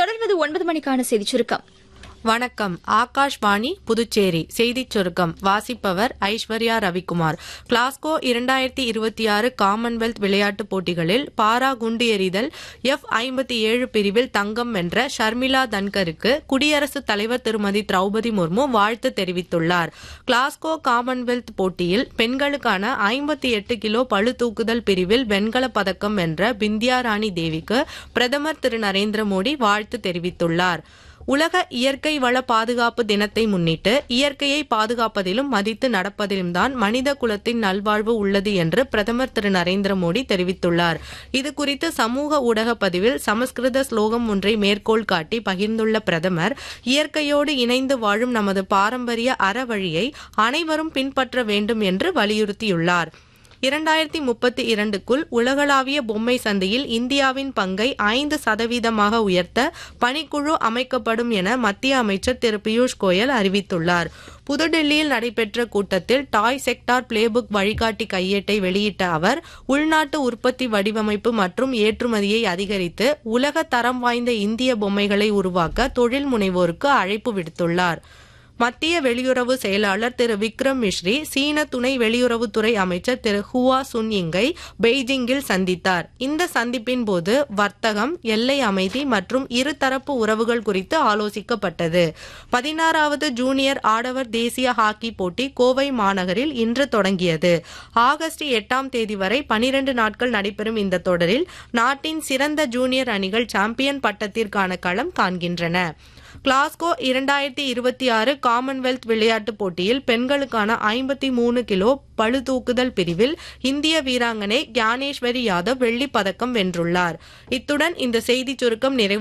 தொடர்வது ஒன்பது மணிக்கான செய்திச் சுருக்கம் வணக்கம் ஆகாஷ்வாணி புதுச்சேரி செய்திச் சுருக்கம் வாசிப்பவர் ஐஸ்வர்யா ரவிக்குமார் கிளாஸ்கோ இரண்டாயிரத்தி இருபத்தி ஆறு காமன்வெல்த் விளையாட்டுப் போட்டிகளில் பாரா குண்டு எறிதல் எஃப் ஐம்பத்தி ஏழு பிரிவில் தங்கம் வென்ற ஷர்மிளா தன்கருக்கு குடியரசுத் தலைவர் திருமதி திரௌபதி முர்மு வாழ்த்து தெரிவித்துள்ளார் கிளாஸ்கோ காமன்வெல்த் போட்டியில் பெண்களுக்கான ஐம்பத்தி எட்டு கிலோ பளு தூக்குதல் பிரிவில் வெண்கலப் பதக்கம் வென்ற பிந்தியா ராணி தேவிக்கு பிரதமர் திரு நரேந்திர மோடி வாழ்த்து தெரிவித்துள்ளார் உலக இயற்கை வள பாதுகாப்பு தினத்தை முன்னிட்டு இயற்கையை பாதுகாப்பதிலும் மதித்து நடப்பதிலும் தான் மனித குலத்தின் நல்வாழ்வு உள்ளது என்று பிரதமர் திரு நரேந்திர மோடி தெரிவித்துள்ளார் இது குறித்து சமூக ஊடக பதிவில் சமஸ்கிருத ஸ்லோகம் ஒன்றை மேற்கோள் காட்டி பகிர்ந்துள்ள பிரதமர் இயற்கையோடு இணைந்து வாழும் நமது பாரம்பரிய அறவழியை அனைவரும் பின்பற்ற வேண்டும் என்று வலியுறுத்தியுள்ளார் இரண்டாயிரத்தி முப்பத்தி இரண்டுக்குள் உலகளாவிய பொம்மை சந்தையில் இந்தியாவின் பங்கை ஐந்து சதவீதமாக உயர்த்த பணிக்குழு அமைக்கப்படும் என மத்திய அமைச்சர் திரு பியூஷ் கோயல் அறிவித்துள்ளார் புதுடெல்லியில் நடைபெற்ற கூட்டத்தில் டாய் செக்டார் பிளேபுக் வழிகாட்டி கையேட்டை வெளியிட்ட அவர் உள்நாட்டு உற்பத்தி வடிவமைப்பு மற்றும் ஏற்றுமதியை அதிகரித்து உலக தரம் வாய்ந்த இந்திய பொம்மைகளை உருவாக்க தொழில் முனைவோருக்கு அழைப்பு விடுத்துள்ளார் மத்திய வெளியுறவு செயலாளர் திரு விக்ரம் மிஸ்ரி சீன துணை வெளியுறவுத்துறை அமைச்சர் திரு ஹுவா சுன்யிங்கை பெய்ஜிங்கில் சந்தித்தார் இந்த சந்திப்பின் போது வர்த்தகம் எல்லை அமைதி மற்றும் இருதரப்பு உறவுகள் குறித்து ஆலோசிக்கப்பட்டது பதினாறாவது ஜூனியர் ஆடவர் தேசிய ஹாக்கி போட்டி கோவை மாநகரில் இன்று தொடங்கியது ஆகஸ்ட் எட்டாம் தேதி வரை பனிரெண்டு நாட்கள் நடைபெறும் இந்த தொடரில் நாட்டின் சிறந்த ஜூனியர் அணிகள் சாம்பியன் பட்டத்திற்கான களம் காண்கின்றன கிளாஸ்கோ இரண்டாயிரத்தி இருபத்தி ஆறு காமன்வெல்த் விளையாட்டுப் போட்டியில் பெண்களுக்கான ஐம்பத்தி மூணு கிலோ பளு தூக்குதல் பிரிவில் இந்திய வீராங்கனை ஞானேஸ்வரி யாதவ் வெள்ளிப் பதக்கம் வென்றுள்ளார் இத்துடன் இந்த செய்திச் சுருக்கம் நிறைவு